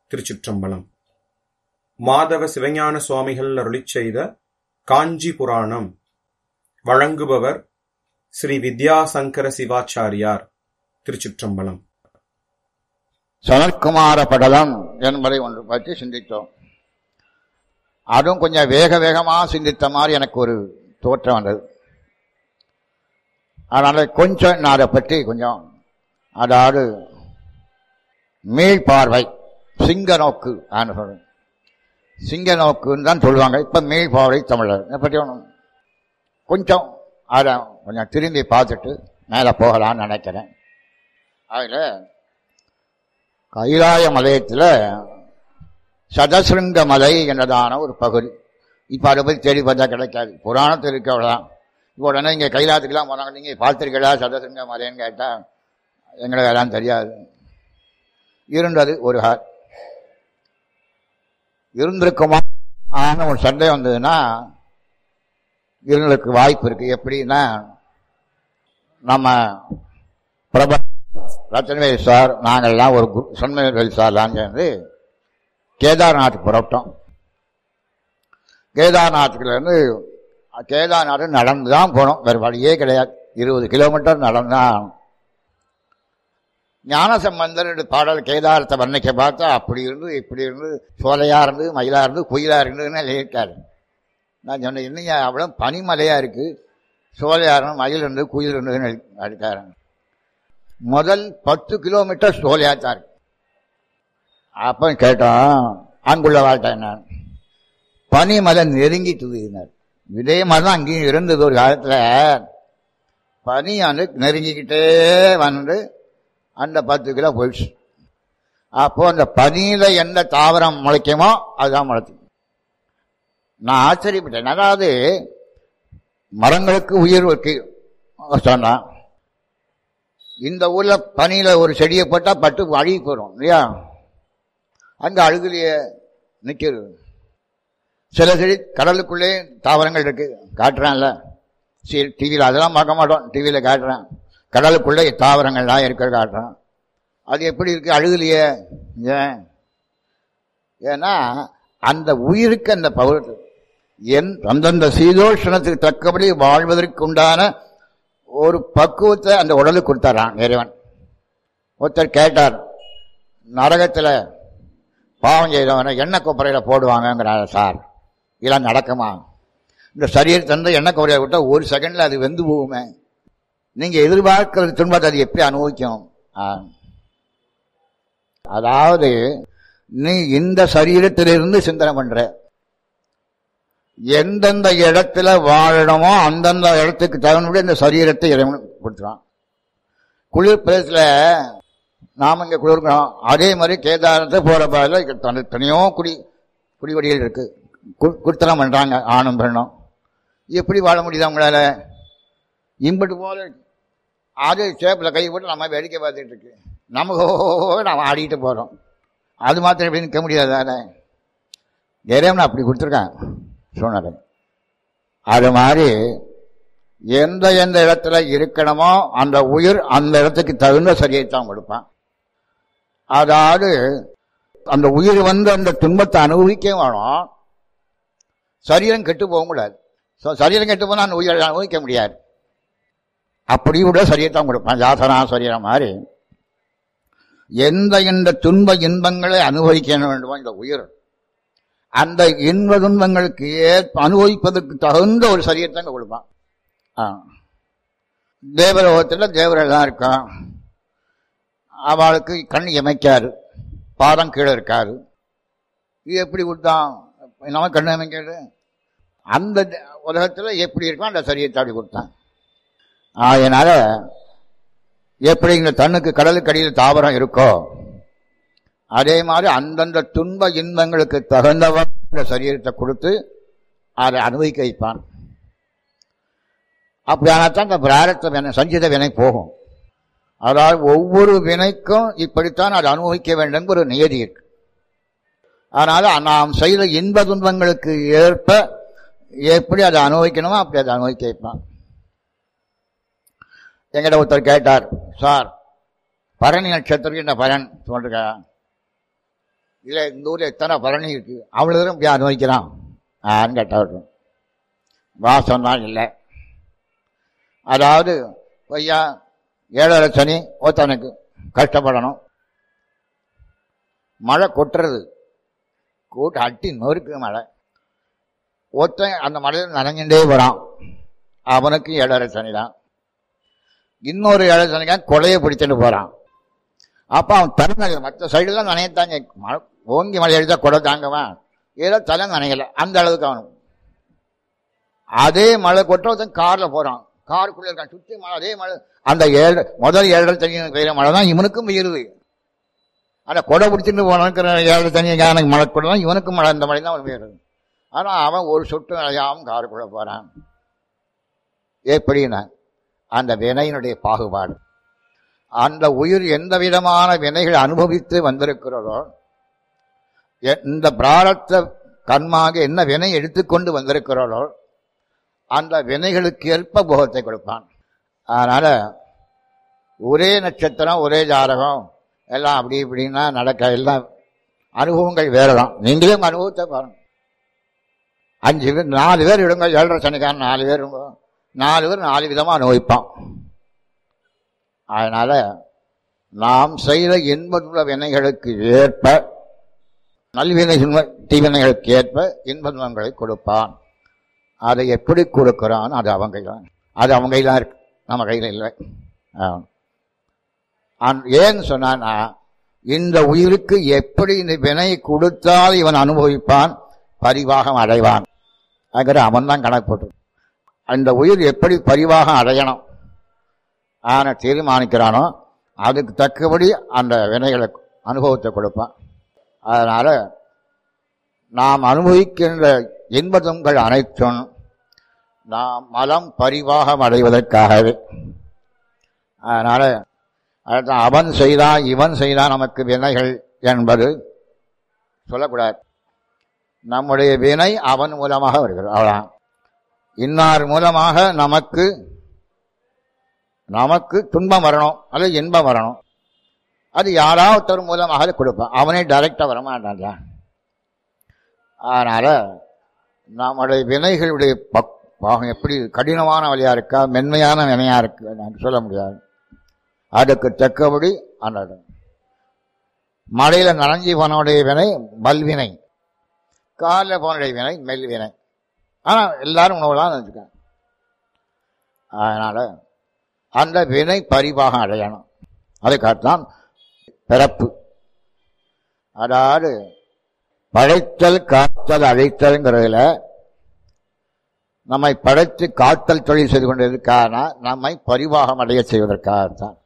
திருச்சிற்றம்பலம் மாதவ சிவஞான சுவாமிகள் அருளிச் செய்த காஞ்சி புராணம் வழங்குபவர் ஸ்ரீ வித்யாசங்கர சிவாச்சாரியார் திருச்சிற்றம்பலம் சனற்குமார படலம் என்பதை ஒன்று பற்றி சிந்தித்தோம் அதுவும் கொஞ்சம் வேக வேகமாக சிந்தித்த மாதிரி எனக்கு ஒரு தோற்றம் வந்தது அதனால கொஞ்சம் நான் அதை பற்றி கொஞ்சம் அதாவது மீள்பார்வை சிங்க நோக்கு நான் சொல்றேன் சிங்க நோக்குன்னு தான் சொல்லுவாங்க இப்ப மீள்பார்வை தமிழர் இதை பற்றி ஒன்று கொஞ்சம் அதை கொஞ்சம் திரும்பி பார்த்துட்டு மேலே போகலான்னு நினைக்கிறேன் அதில் கைலாய மலையத்தில் சதசிருங்க மலை என்றதான ஒரு பகுதி இப்போ அதை பற்றி தேடி பார்த்தா கிடைக்காது புராணத்தில் இருக்க அவ்வளோதான் இப்போ உடனே இங்கே கைலாயத்துக்கெல்லாம் போனாங்க நீங்கள் பார்த்துருக்கீங்களா சதசிருங்க மலைன்னு கேட்டால் எங்களுக்கு அதெல்லாம் தெரியாது இருந்தது ஒரு ஹார் இருந்திருக்குமா ஆனால் ஒரு சண்டை வந்ததுன்னா இருந்ததுக்கு வாய்ப்பு இருக்கு எப்படின்னா நம்ம பிரபா ரத்தனவேல் சார் நாங்கள்லாம் ஒரு சொன்னவேல் சார்லாம் சேர்ந்து கேதார்நாத் புறப்பட்டோம் கேதார்நாத்துக்குலேருந்து கேதார்நாத் நடந்து தான் போனோம் வேறு வழியே கிடையாது இருபது கிலோமீட்டர் நடந்தான் ஞானசம்பந்தர் பாடல் கேதாரத்தை வர்ணிக்க பார்த்தா அப்படி இருந்து இப்படி இருந்து சோலையாக இருந்து மயிலாக இருந்து குயிலாக இருந்ததுன்னு எழுதியிருக்காரு நான் சொன்னேன் என்னையா அவ்வளோ பனிமலையாக இருக்குது சோலையாக இருந்து மயில் இருந்து குயில் இருந்ததுன்னு எழுதிக்காரு முதல் பத்து கிலோமீட்டர் சோலையாக தான் இருக்கு அப்போ கேட்டோம் அங்குள்ள வாழ்க்கை என்ன பனிமலை நெருங்கிட்டுனார் இதே மாதிரி தான் அங்கேயும் இருந்தது ஒரு காலத்தில் பனி வந்து நெருங்கிக்கிட்டே வந்து அந்த பத்து கிலோ போயிடுச்சு அப்போ அந்த பனியில எந்த தாவரம் முளைக்குமோ அதுதான் முளைச்சு நான் ஆச்சரியப்பட்டேன் அதாவது மரங்களுக்கு உயிர் இருக்கு சொன்னான் இந்த ஊர்ல பனியில ஒரு செடியை போட்டா பட்டு அழுகி போயிடும் இல்லையா அங்க அழுகுலையே நிக்கிறது சில செடி கடலுக்குள்ளே தாவரங்கள் இருக்கு காட்டுறான்ல சரி டிவியில் அதெல்லாம் பார்க்க மாட்டோம் டிவியில் காட்டுறேன் கடலுக்குள்ளே தாவரங்கள்லாம் இருக்கிற காட்டுறான் அது எப்படி இருக்கு அழுகலையே ஏன் ஏன்னா அந்த உயிருக்கு அந்த பவர் என் அந்தந்த சீதோஷணத்துக்கு தக்கபடி வாழ்வதற்கு உண்டான ஒரு பக்குவத்தை அந்த உடலுக்கு கொடுத்தாரான் இறைவன் ஒருத்தர் கேட்டார் நரகத்தில் பாவம் செய்தவனை எண்ணெய் கொப்பரையில் போடுவாங்கங்கிறார் சார் இதெல்லாம் நடக்குமா இந்த சரீரத்தை வந்து எண்ணெய் கொப்பரையை விட்டால் ஒரு செகண்டில் அது வெந்து போகுமே நீங்கள் எதிர்பார்க்கிற துன்பத்தை அது எப்படி அனுபவிக்கும் அதாவது நீ இந்த சரீரத்திலிருந்து சிந்தனை பண்ற எந்தெந்த இடத்துல வாழணுமோ அந்தந்த இடத்துக்கு தகுந்தபடி இந்த சரீரத்தை இறைவன் கொடுத்துறான் குளிர் பிரதேசத்தில் நாம் இங்கே குளிர்கிறோம் அதே மாதிரி கேதாரத்தை போகிற பாதையில் தனியோ குடி குடிவடிகள் இருக்கு குடுத்தனம் பண்ணுறாங்க ஆணும் பெண்ணும் எப்படி வாழ முடியுது அவங்களால இம்பட்டு போல அது சேப்பில் கை போட்டு நம்ம வேடிக்கை பார்த்துட்டு இருக்கு நமக்கு நம்ம ஆடிட்டு போகிறோம் அது மாத்திரம் எப்படி நிற்க முடியாது தானே இறைவன் அப்படி கொடுத்துருக்கான் சூழ்நிலை அது மாதிரி எந்த எந்த இடத்துல இருக்கணுமோ அந்த உயிர் அந்த இடத்துக்கு தகுந்த சரியைத்தான் கொடுப்பான் அதாவது அந்த உயிர் வந்து அந்த துன்பத்தை அனுபவிக்க வேணும் சரீரம் கெட்டு போக கூடாது சரீரம் கெட்டு போனால் அந்த உயிரை அனுபவிக்க முடியாது அப்படி கூட சரியத்தான் கொடுப்பான் ஜாசனா சரீரம் மாதிரி எந்த இந்த துன்ப இன்பங்களை அனுபவிக்க வேண்டுமோ இந்த உயிர் அந்த இன்ப துன்பங்களுக்கு ஏற்ப அனுபவிப்பதற்கு தகுந்த ஒரு சரீரத்தை கொடுப்பான் தேவலோகத்தில் தேவர்கள் தான் இருக்கான் அவளுக்கு கண் இமைக்காரு பாதம் கீழே இருக்காரு இது எப்படி கொடுத்தான் நம்ம கண் அமைக்காது அந்த உலகத்தில் எப்படி இருக்கோ அந்த சரீரத்தை அப்படி கொடுத்தான் அதனால எப்படி இந்த தன்னுக்கு கடலுக்கு அடியில் தாவரம் இருக்கோ அதே மாதிரி அந்தந்த துன்ப இன்பங்களுக்கு தகுந்தவன் இந்த சரீரத்தை கொடுத்து அதை அனுபவிக்க வைப்பான் அப்படியானத்தான் இந்த பிராரத்த வினை சஞ்சித வினை போகும் அதாவது ஒவ்வொரு வினைக்கும் இப்படித்தான் அதை அனுபவிக்க வேண்டும் ஒரு நியதி இருக்கு அதனால நாம் செய்த இன்ப துன்பங்களுக்கு ஏற்ப எப்படி அதை அனுபவிக்கணுமோ அப்படி அதை அனுபவிக்க வைப்பான் எங்கிட்ட ஒருத்தர் கேட்டார் சார் பரணி நட்சத்திரம் இந்த பலன் சொல்றா இல்லை இந்த ஊரில் எத்தனை பரணி இருக்கு அவ்வளோ தூரம் இப்படி அனுபவிக்கிறான் ஆன்னு கேட்டாட்டும் வா சொன்னால் இல்லை அதாவது ஐயா ஏழரை சனி ஒருத்தனுக்கு கஷ்டப்படணும் மழை கொட்டுறது கூட்டு அட்டி நொறுக்கு மழை ஒருத்தன் அந்த மழையில் நனைஞ்சுட்டே வரான் அவனுக்கு ஏழரை சனி தான் இன்னொரு ஏழரை சனிக்கான் கொலையை பிடிச்சிட்டு போறான் அப்ப அவன் தருண மற்ற சைடுலாம் நனையத்தாங்க மழை ஓங்கி மழை எழுதா கொடை தாங்குவான் ஏதோ தலை நனையல அந்த அளவுக்கு அவனுக்கு அதே மழை கொட்டுறவன் கார்ல போறான் காருக்குள்ள இருக்கான் சுத்தி மழை அதே மழை அந்த ஏழு முதல் ஏழரை தண்ணி பெய்யுற மழை தான் இவனுக்கும் பெய்யுது அந்த கொடை பிடிச்சிட்டு போனக்கிற ஏழரை தண்ணி எனக்கு மழை கொடை தான் இவனுக்கும் மழை இந்த மழை தான் அவன் பெய்யுறது ஆனா அவன் ஒரு சொட்டு நனையாம காருக்குள்ள போறான் எப்படின்னா அந்த வினையினுடைய பாகுபாடு அந்த உயிர் எந்த விதமான வினைகளை அனுபவித்து வந்திருக்கிறதோ இந்த பிராரத்த கர்மாக என்ன வினை எடுத்துக்கொண்டு வந்திருக்கிறதோ அந்த வினைகளுக்கு ஏற்ப போகத்தை கொடுப்பான் அதனால ஒரே நட்சத்திரம் ஒரே ஜாதகம் எல்லாம் அப்படி இப்படின்னா நடக்க எல்லாம் அனுபவங்கள் வேறதான் நீங்களே உங்க அனுபவத்தை பாருங்க அஞ்சு பேர் நாலு பேர் இடுங்க ஏழரை சனிக்காரன் நாலு பேர் இருங்க நாலு பேர் நாலு விதமாக அனுபவிப்பான் அதனால நாம் செய்த இன்பத்துள்ள வினைகளுக்கு ஏற்ப நல்வினை தீவினைகளுக்கு ஏற்ப இன்பங்களை கொடுப்பான் அதை எப்படி கொடுக்கிறான் அது அவங்க கையில் அது அவங்க கையில் தான் இருக்கு நம்ம கையில் இல்லை ஏன்னு சொன்னா இந்த உயிருக்கு எப்படி இந்த வினை கொடுத்தால் இவன் அனுபவிப்பான் பரிவாகம் அடைவான் அங்கிற அவன் தான் கணக்கு போட்டு அந்த உயிர் எப்படி பரிவாகம் அடையணும் ஆன தீர்மானிக்கிறானோ அதுக்கு தக்கபடி அந்த வினைகளை அனுபவத்தை கொடுப்பான் அதனால நாம் அனுபவிக்கின்ற இன்பதுங்கள் அனைத்தும் நாம் மலம் பரிவாகம் அடைவதற்காகவே அதனால அதுதான் அவன் செய்தான் இவன் செய்தான் நமக்கு வினைகள் என்பது சொல்லக்கூடாது நம்முடைய வினை அவன் மூலமாக வருகிறது அவ்வளோதான் இன்னார் மூலமாக நமக்கு நமக்கு துன்பம் வரணும் அல்லது இன்பம் வரணும் அது யாராவது ஒருத்தர் மூலமாக கொடுப்பான் அவனே டைரக்டாக வரமாட்டான்ல அதனால நம்முடைய வினைகளுடைய பக் பாகம் எப்படி கடினமான வழியா இருக்கா மென்மையான வினையா இருக்கு நான் சொல்ல முடியாது அதுக்கு தக்கபடி அந்த மழையில நனைஞ்சி போனவுடைய வினை மல்வினை காலில் போனுடைய வினை மெல்வினை ஆனால் எல்லாரும் உணவுலாம் நினச்சிக்காங்க அதனால அந்த வினை பரிபாகம் அடையணும் அதுக்காகத்தான் பிறப்பு அதாவது படைத்தல் காத்தல் அழைத்தல்ங்கிறதுல நம்மை படைத்து காத்தல் தொழில் செய்து கொண்டதற்கான நம்மை பரிவாகம் அடைய செய்வதற்காகத்தான்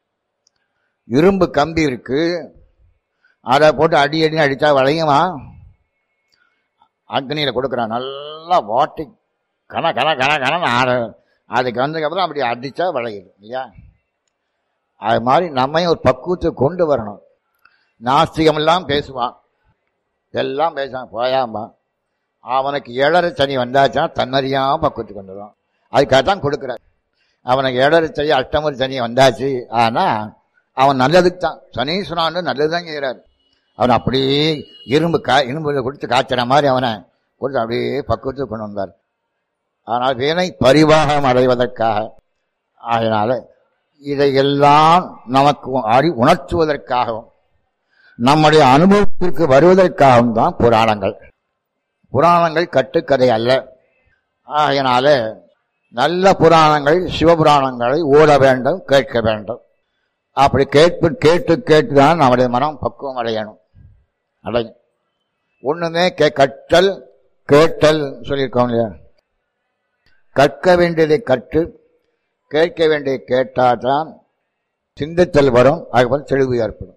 இரும்பு கம்பி இருக்கு அதை போட்டு அடி அடி அடித்தா வளையுமா அக்னியில் கொடுக்குறான் நல்லா வாட்டி கன கன கன கன ஆட அதுக்கு வந்ததுக்கப்புறம் அப்படி அடித்தா வளையுது இல்லையா அது மாதிரி நம்மையும் ஒரு பக்குவத்தை கொண்டு வரணும் நாஸ்திகமெல்லாம் பேசுவான் எல்லாம் பேசுவான் போயாமா அவனுக்கு ஏழரை சனி வந்தாச்சா தன்னறியாம பக்குவத்துக்கு வந்துடும் அதுக்காக தான் கொடுக்குறார் அவனுக்கு ஏழரை சனி அஷ்டமரி சனி வந்தாச்சு ஆனால் அவன் நல்லதுக்கு தான் சனீஸ்வரான்னு நல்லது தான் செய்கிறார் அவன் அப்படியே இரும்பு கா இரும்பு கொடுத்து காய்ச்சற மாதிரி அவனை கொடுத்து அப்படியே பக்குவத்துக்கு கொண்டு வந்தார் ஆனால் வீணை பரிவாகம் அடைவதற்காக அதனால இதையெல்லாம் நமக்கு அறி உணர்த்துவதற்காகவும் நம்முடைய அனுபவத்திற்கு வருவதற்காகவும் தான் புராணங்கள் புராணங்கள் கட்டுக்கதை அல்ல ஆகையினால நல்ல புராணங்கள் சிவபுராணங்களை ஓட வேண்டும் கேட்க வேண்டும் அப்படி கேட்பு கேட்டு கேட்டு தான் நம்முடைய மனம் பக்குவம் அடையணும் அடையும் ஒண்ணுமே கே கற்றல் கேட்டல் சொல்லியிருக்கோம் இல்லையா கற்க வேண்டியதை கற்று கேட்க வேண்டியதை கேட்டால்தான் சிந்தித்தல் வரும் அதுபோல் தெளிவு ஏற்படும்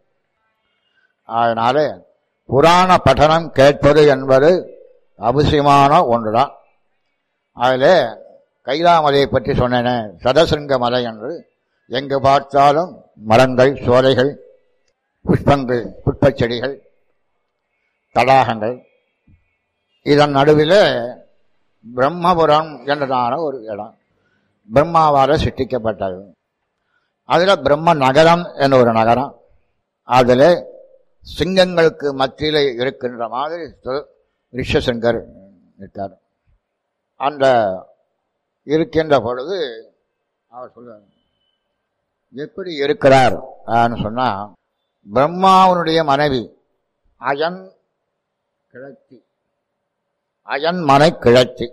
அதனால புராண பఠனம் கேட்பது என்பது அவசியமான ஒன்றுதான் அதில் கைலாமலையை பற்றி சொன்னேனே சதசிருங்க மலை என்று எங்கு பார்த்தாலும் மரங்கள் சோலைகள் புஷ்பங்கள் புஷ்பச் செடிகள் தடாகங்கள் இதன் நடுவில் பிரம்மபுரம் என்றதான ஒரு இடம் பிரம்மாவால் சிருஷ்டிக்கப்பட்டது அதில் பிரம்ம நகரம் என்ற ஒரு நகரம் அதில் சிங்கங்களுக்கு மத்தியிலே இருக்கின்ற மாதிரி சொ- ரிஷசங்கர் இருக்கார் அந்த இருக்கின்ற பொழுது அவர் சொல்றார் எப்படி இருக்கிறார் ஆன்னு சொன்னா பிரம்மாவனுடைய மனைவி அயன் கிழத்தி அயன் மனை கிழத்தி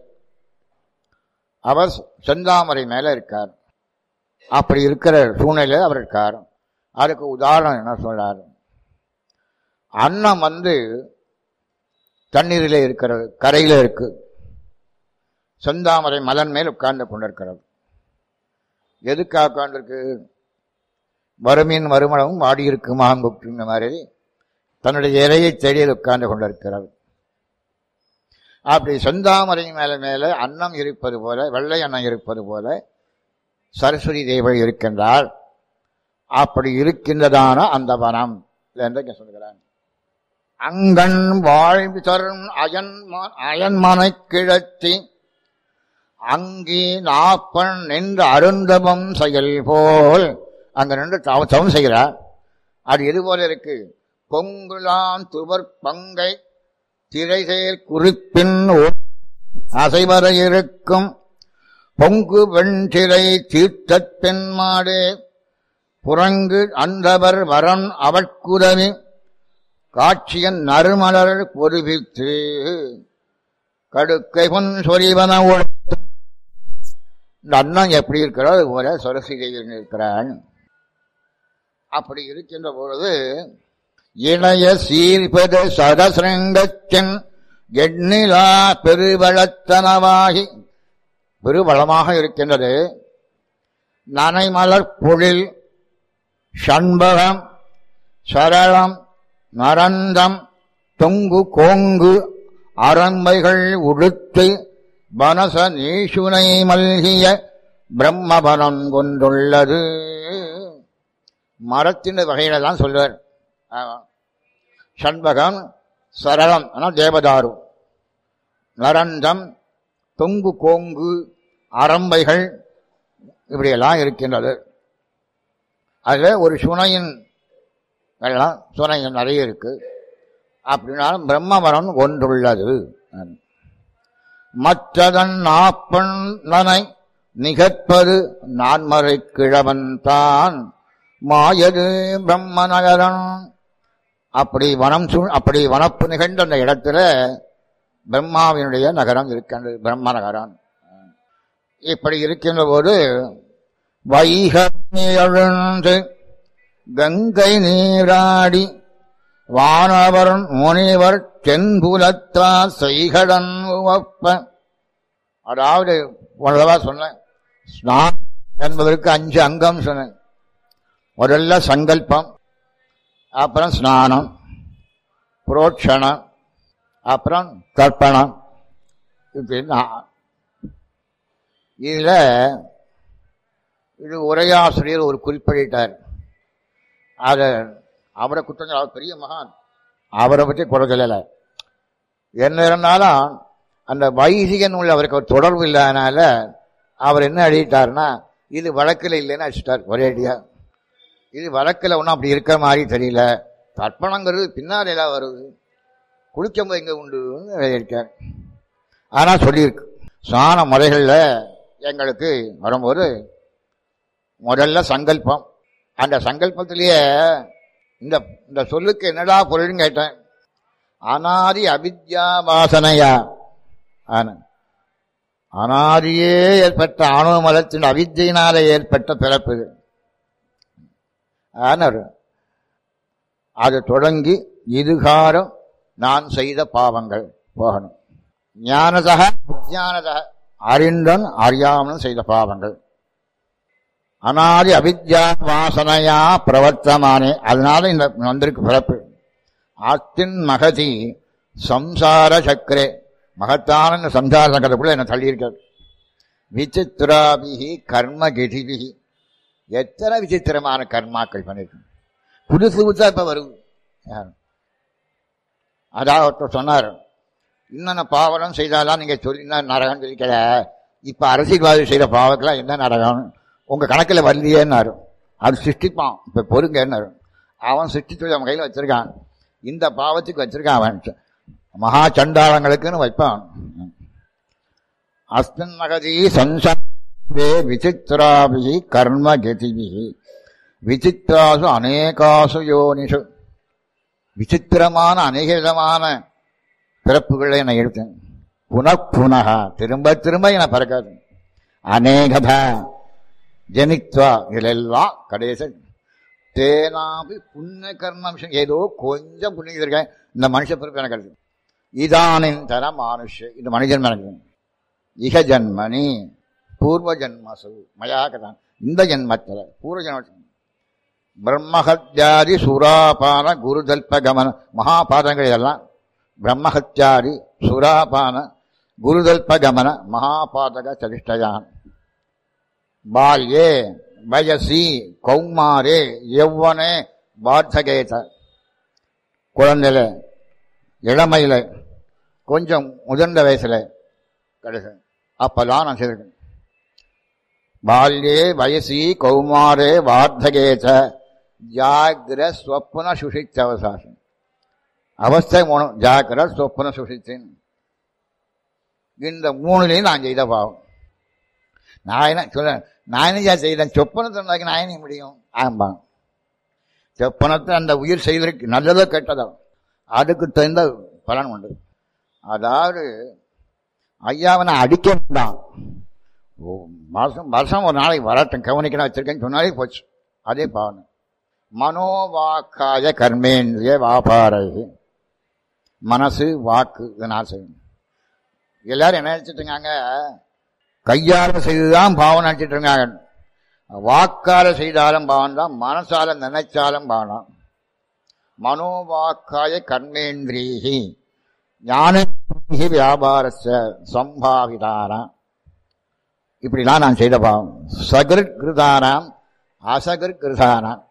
அவர் செந்தாமரை மேல இருக்கார் அப்படி இருக்கிற சூழ்நிலையில் அவர் இருக்கார் அதுக்கு உதாரணம் என்ன சொல்றாரு அன்னம் வந்து தண்ணீரிலே இருக்கிறது கரையில இருக்கு செந்தாமரை மலன் மேல் உட்கார்ந்து கொண்டிருக்கிறது எதுக்காக உட்கார்ந்துருக்கு வறுமையின் மறுமணமும் வாடி இருக்குமாம் இந்த மாதிரி தன்னுடைய இலையை தேடியில் உட்கார்ந்து கொண்டிருக்கிறது அப்படி செந்தாமரை மேல மேல அன்னம் இருப்பது போல வெள்ளை அன்னம் இருப்பது போல சரஸ்வதி தேவதை இருக்கின்றார் அப்படி இருக்கின்றதான அந்த வனம் என்று இங்க சொல்கிறான் அங்கன் வாழ்வு தரும் அயன் அயன்மனை கிழத்தி அங்கி நாப்பன் நின்று அருந்தவம் செயல் போல் அங்க நின்று தவ- தவம் செய்கிறார் அது எது போல இருக்கு பொங்குலான் துவர் பங்கை திரைசேர் குறிப்பின் ஓ- அசைவர இருக்கும் பொங்கு வெண்திரை தீர்த்தப் பெண்மாடே புறங்கு அந்தவர் வரன் அவட்குதவி காட்சியன் நறுமலர் பொறுவித்து கடுக்கை பொன் சொரிவன உழைத்து இந்த அண்ணன் எப்படி இருக்கிறார் அது போல சரஸ்வதி தேவி இருக்கிறான் அப்படி இருக்கின்ற பொழுது இளைய சீர்பெரு சதசிரங்கத்தின் எண்ணிலா பெருவளத்தனவாகி பெருவளமாக இருக்கின்றது நனைமலர் பொழில் ஷண்பகம் சரளம் நரந்தம் தொங்கு கோங்கு அரம்பைகள் உடுத்து வனச நீசுனை மல்கிய பிரம்மபனம் கொண்டுள்ளது மரத்தின் வகையில தான் சொல்வார் ஆமா. ஷண்பகம் சரளம் ஆனால் தேவதாரு நரந்தம் தொங்கு கோங்கு அரம்பைகள் இப்படியெல்லாம் இருக்கின்றது அதில் ஒரு சுனையின் எல்லாம் சுனையின் நிறைய இருக்கு அப்படின்னாலும் பிரம்மவரம் ஒன்றுள்ளது மற்றதன் நாப்பண்ணனை நிகழ்ப்பது நான்மறை கிழவன் தான் மாயது பிரம்ம நகரன் அப்படி வனம் சூழ் அப்படி வனப்பு நிகழ்ந்த அந்த இடத்துல பிரம்மாவினுடைய நகரம் இருக்கின்றது பிரம்ம நகரம் இப்படி இருக்கின்ற போது வைகை எழுந்து கங்கை நீராடி வானவர் முனிவர் தென்புலத்தார் செய்கடன் உவப்ப அதாவது உள்ளவா சொன்னேன் ஸ்நானம் என்பதற்கு அஞ்சு அங்கம் சொன்னேன் முதல்ல சங்கல்பம் அப்புறம் ஸ்நானம் புரோட்சணம் அப்புறம் தர்ப்பணம் இப்படின்னு ஆ- இதுல இது உரையாசிரியர் ஒரு குறிப்பிட்டார் அதை அவரை குற்றம் அவர் பெரிய மகான் அவரை பற்றி குறை சொல்லலை என்ன இருந்தாலும் அந்த வைதிகன் உள்ள அவருக்கு ஒரு தொடர்பு இல்லாதனால அவர் என்ன அடிட்டார்னா இது வழக்கில் இல்லைன்னு அடிச்சிட்டார் ஒரே அடியா இது வழக்கில் ஒன்றும் அப்படி இருக்கிற மாதிரி தெரியல தர்ப்பணங்கிறது பின்னால் எல்லாம் வருது குளிக்கும்போது எங்கே உண்டுன்னு எழுதியிருக்கார் ஆனால் சொல்லியிருக்கு ஸ்நான முறைகளில் எங்களுக்கு வரும்போது முதல்ல சங்கல்பம் அந்த சங்கல்பத்திலேயே இந்த இந்த சொல்லுக்கு என்னடா பொருள்னு கேட்டேன் அனாதி அவித்யா வாசனையா ஆன அனாதியே ஏற்பட்ட ஆணவ மலத்தின் அவித்தியினாலே ஏற்பட்ட பிறப்பு இது. ஆனார் அது தொடங்கி இதுகாரம் நான் செய்த பாவங்கள் போகணும் ஞானதக அஜானதக அறிந்தன் அறியாமலும் செய்த பாவங்கள் அனாதி அவித்யா வாசனையா பிரவர்த்தமானே அதனால இந்த வந்திருக்கு பிறப்பு ஆத்தின் மகதி சம்சார சக்கரே மகத்தான இந்த சம்சார சக்கரத்துக்குள்ள என்ன தள்ளியிருக்காரு விசித்திராபிகி கர்ம கதிபிகி எத்தனை விசித்திரமான கர்மாக்கள் பண்ணிருக்கு புதுசு புதுசா இப்ப வருது யார்? அதாவது ஒருத்தர் சொன்னார் இன்னென்ன பாவனம் செய்தாலாம் நீங்க சொல்லி நரகம் சொல்லிக்கல இப்ப அரசியல்வாதி செய்த பாவக்கெல்லாம் என்ன நரகம் உங்க கணக்குல வரலையேன்னாரு அது சிருஷ்டிப்பான் இப்ப பொறுங்கன்னாரு அவன் சிருஷ்டிச்சு அவன் கையில வச்சிருக்கான் இந்த பாவத்துக்கு வச்சிருக்கான் அவன் மகா சண்டாளங்களுக்குன்னு வைப்பான் அஸ்மின் மகதி சம்சே விசித்ராபி கர்ம கதிபி விசித்ராசு அநேகாசு யோனிஷு விசித்திரமான அநேக விதமான பிறப்புகளை நான் எடுத்தேன் புனப்புனக திரும்ப திரும்ப என பிறக்காது அநேகதா ஜனித்வா இதிலெல்லாம் கடைசி தேனாபி புண்ணிய கர்ம விஷயம் ஏதோ கொஞ்சம் புண்ணியம் இருக்கேன் இந்த மனுஷ பிறப்பு எனக்கு கிடைக்கும் இதானின் தர மானுஷ இந்த மனிதன் எனக்கு இக ஜன்மனி பூர்வ ஜன்மசு மயாகதான் இந்த ஜென்மத்தில் பூர்வ ஜென்மத்தில் பிரம்மஹத்யாதி சுராபான குருதல்ப கமன மகாபாதங்கள் இதெல்லாம் பிரம்மஹத்யாதி சுராபான குருதல்ப கமன மகாபாதக சதிஷ்டயான் பால்யே வயசி கௌமாரே யௌவனே வார்த்தகேத குழந்தையில இளமையில கொஞ்சம் முதிர்ந்த வயசுல கடைசி அப்பதான் நான் செய்திருக்கேன் பால்யே வயசி கௌமாரே வார்த்தகேத ஜாகிர ஸ்வப்ன சுஷித்த அவசாசம் அவஸ்தை மூணு ஜாகிர ஸ்வப்ன சுஷித்தின் இந்த மூணுலையும் நான் செய்த பாவம் நான் என்ன சொல்ல நான் என்ன செய்தேன் சொப்பனத்தை இருந்தாக்கி நான் என்ன முடியும் ஆம்பாங்க சொப்பனத்தை அந்த உயிர் செய்வதற்கு நல்லதோ கெட்டதோ அதுக்கு தகுந்த பலன் உண்டு அதாவது ஐயாவை அடிக்க வேண்டாம் ஓ, மாசம் வருஷம் ஒரு நாளைக்கு வரட்டும் கவனிக்கணும் வச்சிருக்கேன்னு சொன்னாலே போச்சு அதே பாவனை மனோவாக்காய கர்மேந்திரிய வாபாரை மனசு வாக்கு இதை நான் செய்யணும் எல்லாரும் என்ன நினைச்சிட்டு இருக்காங்க கையால செய்துதான் பாவம் நினைச்சிட்டு இருக்காங்க வாக்கால செய்தாலும் பாவம் தான் மனசால நினைச்சாலும் பாவம் மனோவாக்காய கர்மேந்திரீகி ஞானி வியாபாரஸ்ய சம்பாவிதாராம் இப்படிலாம் நான் செய்த பாவம் சகிருதானாம் அசகிருதானாம்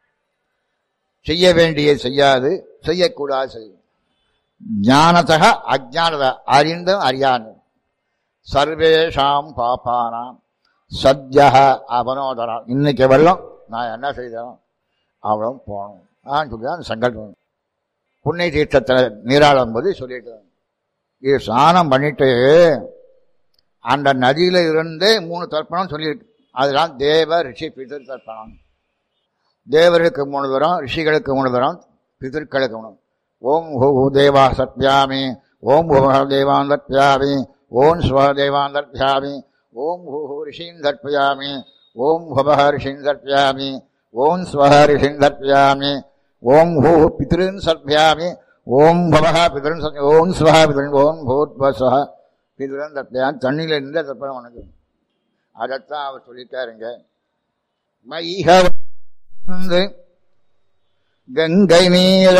செய்ய வேண்டிய செய்யாது செய்யக்கூடாது செய்யும் ஞானத்தக அஜானத அறிந்தும் அறியானும் சர்வேஷாம் பாப்பானாம் சத்யா அவனோதரம் இன்னைக்கு வெள்ளம் நான் என்ன செய்தேன் அவ்வளோ போகணும் நான் சொல்லி அந்த சங்கல்பம் புண்ணிய தீர்த்தத்தில் நீராடும் போது சொல்லிட்டு இது ஸ்நானம் பண்ணிட்டு அந்த நதியில இருந்து மூணு தர்ப்பணம் சொல்லியிருக்கு அதெல்லாம் தேவ ரிஷி பிதர் தர்ப்பணம் தேவர்களுக்கு மூணு தரம் ரிஷிகளுக்கு மூணு தரம் பிதர்களுக்கு மூணு ஓம் ஹூ தேவா சத்யாமி ஓம் ஹூ தேவான் தர்ப்பயாமி ஓம் ஸ்வ தேவான் தர்ப்பயாமி ஓம் ஹூ ரிஷீன் தர்ப்பயாமி ஓம் ஹுப ரிஷீன் தர்ப்பயாமி ஓம் ஸ்வ ரிஷீன் தர்ப்பயாமி ஓம் ஹூ பித்ருன் சர்ப்பயாமி ஓம் பவ பித்ருன் சர்ப்ப ஓம் ஸ்வ பித்ருன் ஓம் பூத்வஸ்வ பித்ருன் தர்ப்பயாமி தண்ணியில் இருந்த தர்ப்பணம் உனக்கு அதைத்தான் அவர் சொல்லிட்டாருங்க மைக வந்து கங்கை நீர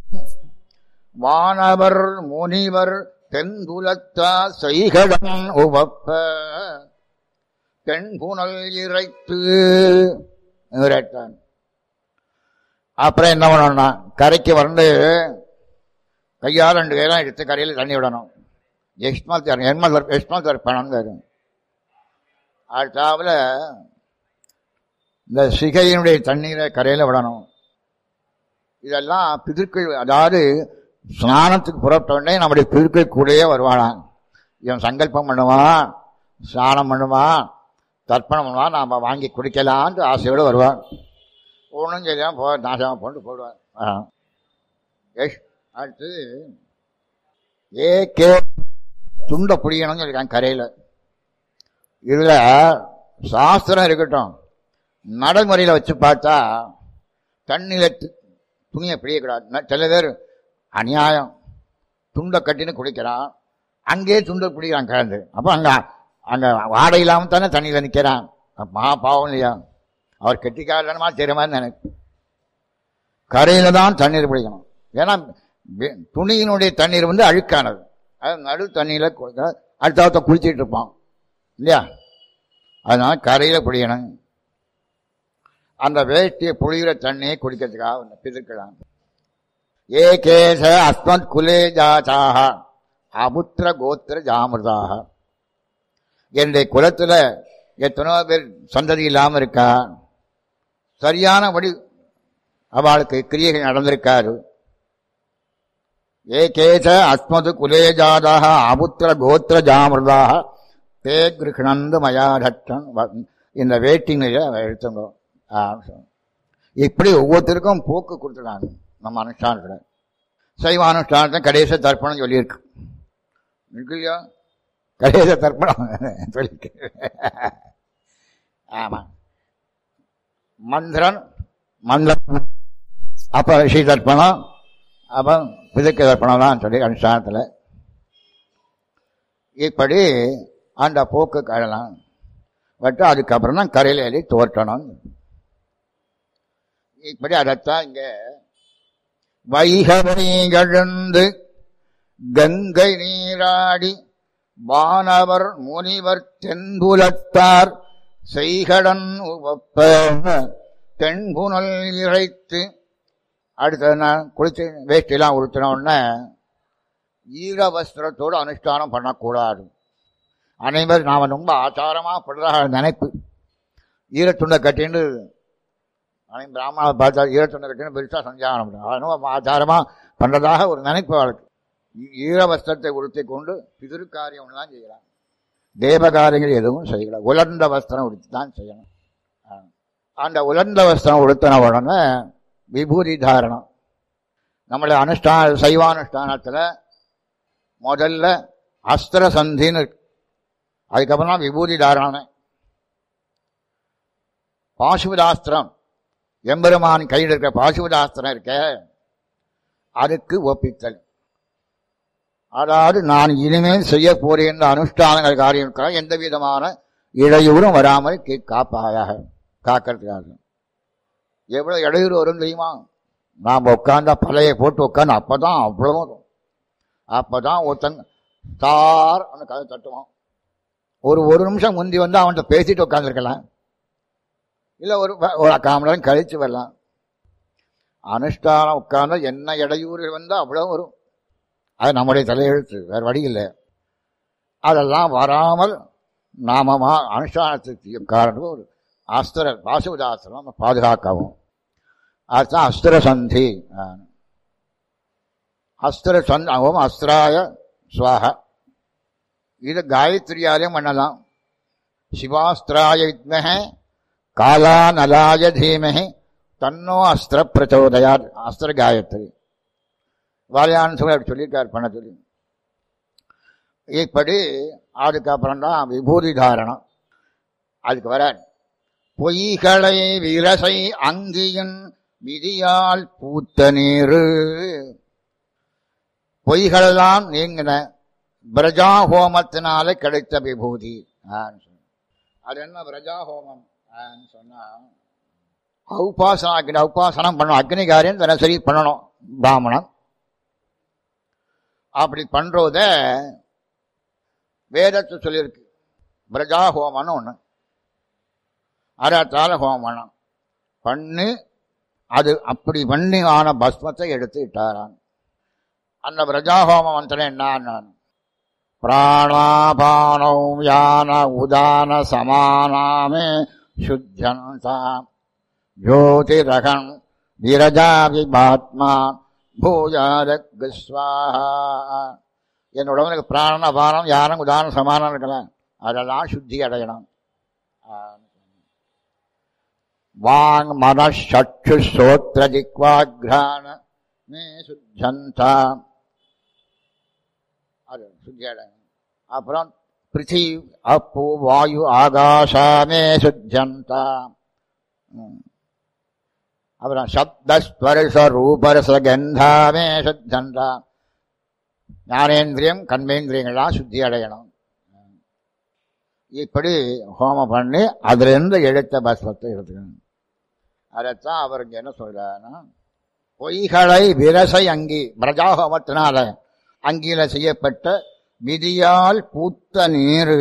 வானவர் முனிவர் தென்குலத்தா செய்கடன் உவப்ப தென்புணல் இறைத்து இறைத்தான் அப்புறம் என்ன பண்ணணும்னா கரைக்கு வந்து கையால் ரெண்டு கையெல்லாம் எடுத்து கரையில் தண்ணி விடணும் எஸ்மல் தர் எஸ்மல் எஸ்மல் தர்ப்பணம் வரும் அடுத்தாவில் இந்த சிகையினுடைய தண்ணீரை கரையில் விடணும் இதெல்லாம் பிதிர்கள் அதாவது ஸ்நானத்துக்கு புறப்பட்ட உடனே நம்முடைய பிதிர்கள் கூடயே வருவானாம் இவன் சங்கல்பம் பண்ணுவான் ஸ்நானம் பண்ணுவான் தர்ப்பணம் பண்ணுவான் நாம் வாங்கி குடிக்கலான்ட்டு ஆசையோடு வருவான் ஒன்றும் செய்யாமல் போ நாசமாக போட்டு போடுவான் ஆ. எஸ் அடுத்து ஏ கே துண்டை புடிக்கணும்னு சொல்லியிருக்காங்க கரையில் இதில் சாஸ்திரம் இருக்கட்டும் நடைமுறையில் வச்சு பார்த்தா தண்ணியில் து- துணியை பிடிக்கக்கூடாது ந- சில பேர் அநியாயம் துண்டை கட்டின்னு குடிக்கிறான் அங்கேயே துண்டை பிடிக்கிறான் கலந்து அப்போ அங்கே அங்கே வாடகை இல்லாமல் தானே தண்ணியில் நிற்கிறான் மா பாவம் இல்லையா அவர் கெட்டிக்காரமா செய்கிற மாதிரி எனக்கு கரையில் தான் தண்ணீர் பிடிக்கணும் ஏன்னா வெ- துணியினுடைய தண்ணீர் வந்து அழுக்கானது அது நடு தண்ணியில் அடுத்த குளிச்சிட்டு இருப்பான் இல்லையா அதனால கரையில் பிடிக்கணும் அந்த வேஷ்டியை புளிகிற தண்ணியை குடிக்கிறதுக்காக ஒன்று பிதிர்க்கலாம் ஏ கேச அஸ்மத் குலே ஜாதாக அபுத்திர கோத்திர ஜாமிருதாக என்னுடைய குலத்தில் எத்தனையோ பேர் சந்ததி இல்லாமல் இருக்கா சரியானபடி அவளுக்கு கிரியைகள் நடந்திருக்காரு ஏகேச்ச அஸ்மது குலே ஜாதாக அபுத்திர கோத்திர ஜாமிருதாக தே கிருஷ்ணந்து மயாதட்டன் இந்த வெயிட்டிங்ல எடுத்துங்க ஆ, இப்படி ஒவ்வொருத்தருக்கும் போக்கு கொடுத்துருக்காங்க நம்ம அனுஷ்டானத்தில் சைவ அனுஷ்டானத்தை கடைசி தர்ப்பணம் சொல்லியிருக்கு இருக்கு இல்லையா கடைசி தர்ப்பணம் சொல்லியிருக்கு ஆமா மந்திரன் மந்திரம் அப்ப ரிஷி தர்ப்பணம் அப்ப பிதுக்க தர்ப்பணம் தான் சொல்லி அனுஷ்டானத்தில் இப்படி அந்த போக்கு கழலாம் பட் அதுக்கப்புறம் தான் கரையில் ஏறி தோற்றணும் இப்படி அதைத்தான் இங்க வைகவனி கழந்து கங்கை நீராடி வானவர் முனிவர் தென்புலத்தார் செய்கடன் உவப்ப தென்புனல் இறைத்து அடுத்தது நான் குளிச்சு வேஷ்டிலாம் உடுத்தின உடனே ஈர வஸ்திரத்தோடு அனுஷ்டானம் பண்ணக்கூடாது அனைவரும் நாம் ரொம்ப ஆச்சாரமாக படுறதாக நினைப்பு ஈரத்துண்டை கட்டின்னு அனைவரும் பிராமணாவை பார்த்தா ஈரத்துண்டை கட்டின்னு பெருசாக சஞ்சாரம் பண்ணுறாங்க அதனால ஆச்சாரமாக பண்ணுறதாக ஒரு நினைப்பு அவளுக்கு ஈ- ஈர வஸ்திரத்தை உடுத்தி கொண்டு பிதிருக்காரியம் தான் செய்யலாம் தேவகாரியங்கள் எதுவும் செய்யலாம் உலர்ந்த வஸ்திரம் உடுத்தி தான் செய்யணும் ஆ. அந்த உலர்ந்த வஸ்திரம் உடுத்தின உடனே விபூதி தாரணம் நம்மளை அனுஷ்டான சைவானுஷ்டானத்தில் முதல்ல அஸ்திர சந்தின்னு இருக்கு. அதுக்கப்புறம் தான் விபூதி தாரணம் பாசுபதாஸ்திரம் எம்பெருமான் கையில் இருக்கிற பாசுபதாஸ்திரம் இருக்க அதுக்கு ஒப்பித்தல் அதாவது நான் இனிமேல் செய்ய போறேன் அனுஷ்டானங்கள் காரியம் இருக்கிற எந்த விதமான இடையூறும் வராமல் கே- காப்பாயாக காக்கிறதுக்காக எவ்வளவு இடையூறு வரும் தெரியுமா நாம் உட்காந்தா பழைய போட்டு உட்காந்து அப்பதான் அவ்வளவும் வரும் அப்பதான் ஒருத்தன் தார் அந்த கதை தட்டுவான் ஒரு ஒரு நிமிஷம் முந்தி வந்து அவன்கிட்ட பேசிட்டு உட்காந்துருக்கலாம் இல்லை ஒரு வ- ஒரு கால் மணி நேரம் கழிச்சு வரலாம் அனுஷ்டானம் உட்கார்ந்தா என்ன இடையூறு வந்தால் அவ்வளோ வரும் அது நம்முடைய தலையெழுத்து வேறு வழி இல்லை அதெல்லாம் வராமல் நாமமா அனுஷ்டானத்துக்கு காரணம் ஒரு அஸ்திர பாசுபதாஸ்திரம் நம்ம பாதுகாக்கவும் அதுதான் அஸ்திர சந்தி ஆ. அஸ்திர சந்த் ஓம் அஸ்திராய ஸ்வாக இது காயத்ரியாலையும் பண்ணலாம் சிவாஸ்திராய வித்மஹ காலாநலாய தீமஹி தன்னோ அஸ்திர பிரச்சோதயாத் அஸ்திர காயத்ரி வாலியான்னு சொல்லி அப்படி சொல்லியிருக்கார் பண்ண சொல்லி இப்படி அதுக்கப்புறம் தான் விபூதி தாரணம் அதுக்கு வர பொய்களை விரசை அங்கியின் விதியால் பூத்த நீரு பொய்களெல்லாம் நீங்கின பிரஜா ஹோமத்தினால கிடைத்த விபூதி ஆன்னு சொன்னார். அது என்ன பிரஜா ஹோமம் ஆன்னு சொன்னா உபாசனா அக்னி உபாசனம் பண்ணணும் அக்னி காரியம் தினசரி பண்ணணும் பிராமணன் அப்படி பண்றத வேதத்தை சொல்லியிருக்கு பிரஜா ஹோமம்னு ஒண்ணு அறத்தால ஹோமம் பண்ணணும். பண்ணி அது அப்படி பண்ணி ஆன பஸ்மத்தை எடுத்து இட்டாரான் அந்த பிரஜாஹோம மந்திரம் என்ன பிராணாபானோ யான உதான சமானாமே சுத்தந்தாம் ஜோதிரகன் விரஜாபிபாத்மா பூஜாரஸ்வாஹா என் உடம்புக்கு பிராண அபானம் யானம் உதாரணம் சமானம் இருக்கலாம் அதெல்லாம் சுத்தி அடையணும் வாங் மனஷு சோத்திர ஜிக்வாக்ரான மே சுத்தந்தா அது சுத்தி அடையணும் அப்புறம் பிருத்தி அப்பு வாயு ஆகாசாமே சுத்தந்தா ம். அப்புறம் சப்தஸ்வரச ரூபரச கந்தாமே சுத்தந்தா ஞானேந்திரியம் கண்மேந்திரியங்கள்லாம் சுத்தி அடையணும் இப்படி ஹோமம் பண்ணி அதிலிருந்து எடுத்த பஸ்மத்தை எடுத்துக்கணும் அதைத்தான் அவருக்கு என்ன சொல்றாருன்னா பொய்களை விரசை அங்கி பிரஜாஹோமத்தினால அங்கியில செய்யப்பட்ட விதியால் பூத்த நீரு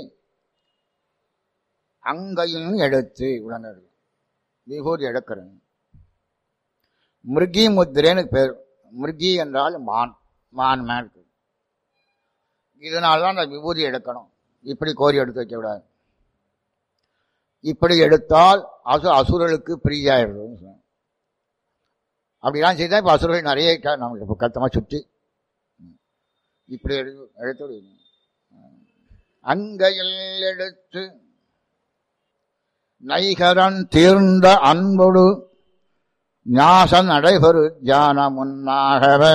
அங்கையும் எடுத்து உடனடி விபூதி எடுக்கிறேன் மிருகி முத்திரேன்னு பேர் மிருகி என்றால் மான் மான் மேல் இருக்கு. இதனால தான் அந்த விபூதி எடுக்கணும் இப்படி கோரி எடுத்து வைக்க கூடாது இப்படி எடுத்தால் அசு அசுரர்களுக்கு பிரியாயிடும் அப்படிலாம் செய்தால் இப்போ அசுரர்கள் நிறைய இருக்கா நமக்கு இப்போ கத்தமாக சுற்றி இப்படி எடுத்து எடுத்து விடுங்க. அங்கையில் எடுத்து நைகரன் தீர்ந்த அன்பொடு ஞாச நடைபெறு தியான முன்னாகவே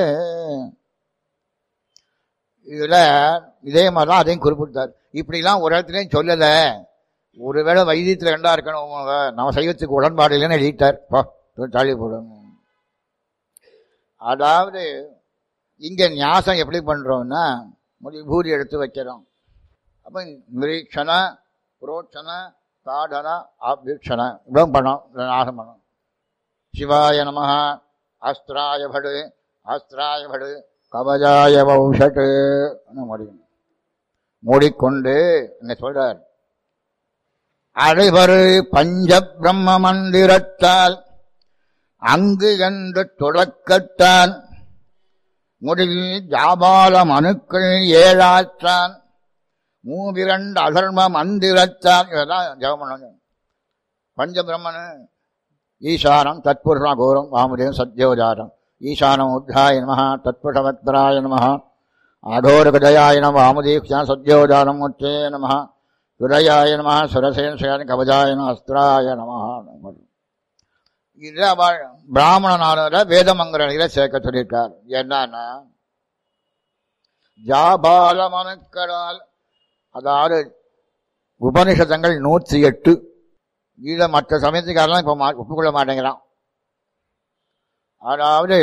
இதுல இதே மாதிரிதான் அதையும் குறிப்பிட்டார் இப்படிலாம் ஒரு இடத்துலையும் சொல்லல ஒருவேளை வைத்தியத்தில் ரெண்டா இருக்கணும் நம்ம சைவத்துக்கு உடன்பாடு இல்லைன்னு எழுதிட்டார் போ தள்ளி போடணும் அதாவது இங்க ஞாசம் எப்படி பண்றோம்னா முடி பூரி எடுத்து வைக்கிறோம் அப்ப நிரீட்சண புரோட்சண தாடன ஆபீட்சண இவ்வளவு பண்ணோம் நாசம் பண்ணோம் சிவாய நம அஸ்திராய படு அஸ்திராய படு கவஜாய வௌஷட்டு முடியும் மூடிக்கொண்டு என்ன சொல்றார் அடைவரு பஞ்ச பிரம்ம மந்திரத்தால் அங்கு என்று தொடக்கத்தான் முடிவில் ஜாபால மனுக்கள் ஏழாற்றான் மூவிரண்டு அதர்ம மந்திரத்தான் இதெல்லாம் ஜெபம் பண்ணணும் பஞ்சபிரம்மனு ஈசானம் தத்புருஷா கோரம் வாமுதேவம் சத்யோஜாரம் ஈசானம் உத்தாய நம தத்புருஷவத்ராய நம ஆடோரகஜயாய நம வாமுதீக்ஷா சத்யோஜானம் முற்றே நம சுரயாய நம சுரசேன சேன கவஜாய நம அஸ்திராய நம இதுல பிராமணனான வேதமங்கரில சேர்க்க சொல்லியிருக்கார் என்னன்னா ஜாபால மனுக்களால் அதாவது உபனிஷதங்கள் நூற்றி எட்டு இதை மற்ற சமயத்துக்காரெல்லாம் இப்போ மா ஒப்புக்கொள்ள மாட்டேங்கிறான் அதாவது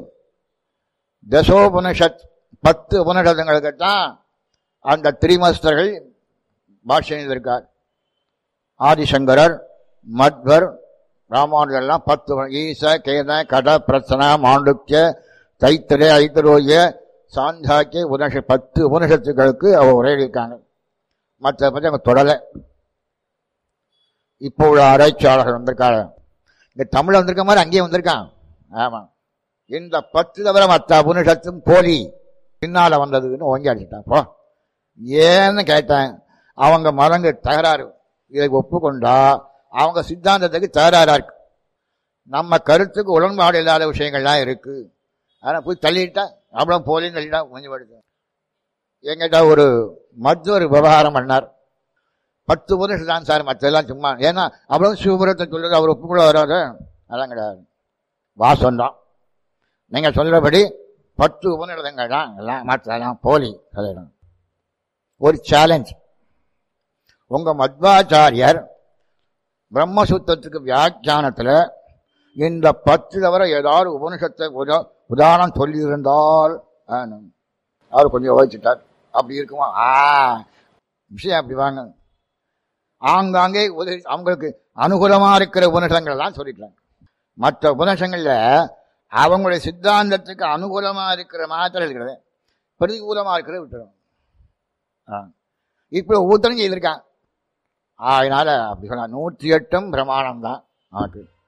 தசோபனிஷத் பத்து உபனிஷதங்களுக்கு தான் அந்த திரிமஸ்தர்கள் பாஷ்யம் எழுதியிருக்கார் ஆதிசங்கரர் மத்வர் ராமானுஜெல்லாம் பத்து ஈச கேத கட பிரச்சன மாண்டுக்கிய தைத்திரே ஐத்தரோகிய சாந்தாக்கிய உபனிஷ பத்து உபனிஷத்துக்களுக்கு அவ உரையளிக்காங்க மற்ற பற்றி அவங்க தொடலை இப்போ உள்ள ஆராய்ச்சியாளர்கள் வந்திருக்காங்க இங்க தமிழ் வந்திருக்க மாதிரி அங்கேயும் வந்திருக்கான் ஆமா இந்த பத்து தவிர மற்ற உபனிஷத்தும் போலி பின்னால வந்ததுன்னு ஓங்கி அடிச்சிட்டான் போ ஏன்னு கேட்டேன் அவங்க மரங்க தகராறு இதை ஒப்புக்கொண்டா அவங்க சித்தாந்தத்துக்கு தகராறா இருக்கு நம்ம கருத்துக்கு உடன்பாடு இல்லாத விஷயங்கள்லாம் இருக்கு ஆனால் போய் தள்ளிட்டா அவ்வளோ போலின்னு தள்ளிட்டா கொஞ்சம் படுத்து எங்கிட்ட ஒரு மருத்துவர் விவகாரம் பண்ணார் பத்து வருஷம் தான் சார் மற்றெல்லாம் சும்மா ஏன்னா அவ்வளோ சிவபுரத்தை சொல்றது அவர் ஒப்புக்குள்ள வராது அதான் கிடையாது வாசம் தான் நீங்கள் சொல்றபடி பத்து உபநிடதங்கள் தான் எல்லாம் மற்றெல்லாம் போலி சொல்லிடும் ஒரு சேலஞ்ச் உங்க மத்வாச்சாரியர் பிரம்மசூத்திரத்துக்கு வியாக்கியானத்தில் இந்த பத்து தவிர ஏதாவது உபனிஷத்தை உதா உதாரணம் சொல்லியிருந்தால் ஆனும். அவர் கொஞ்சம் யோசிச்சுட்டார் அப்படி இருக்குமா ஆ விஷயம் அப்படி வாங்க ஆங்காங்கே உதவி அவங்களுக்கு அனுகூலமா இருக்கிற உபனிஷங்கள் தான் சொல்லிட்டாங்க மற்ற உபனிஷங்கள்ல அவங்களுடைய சித்தாந்தத்துக்கு அனுகூலமா இருக்கிற மாத்திரம் இருக்கிறது பிரதிகூலமா இருக்கிறத விட்டுரும் ஆ. இப்ப ஒவ்வொருத்தரும் செய்திருக்கான் அதனால அப்படி சொன்னா நூற்றி எட்டும் பிரமாணம் தான் நமக்கு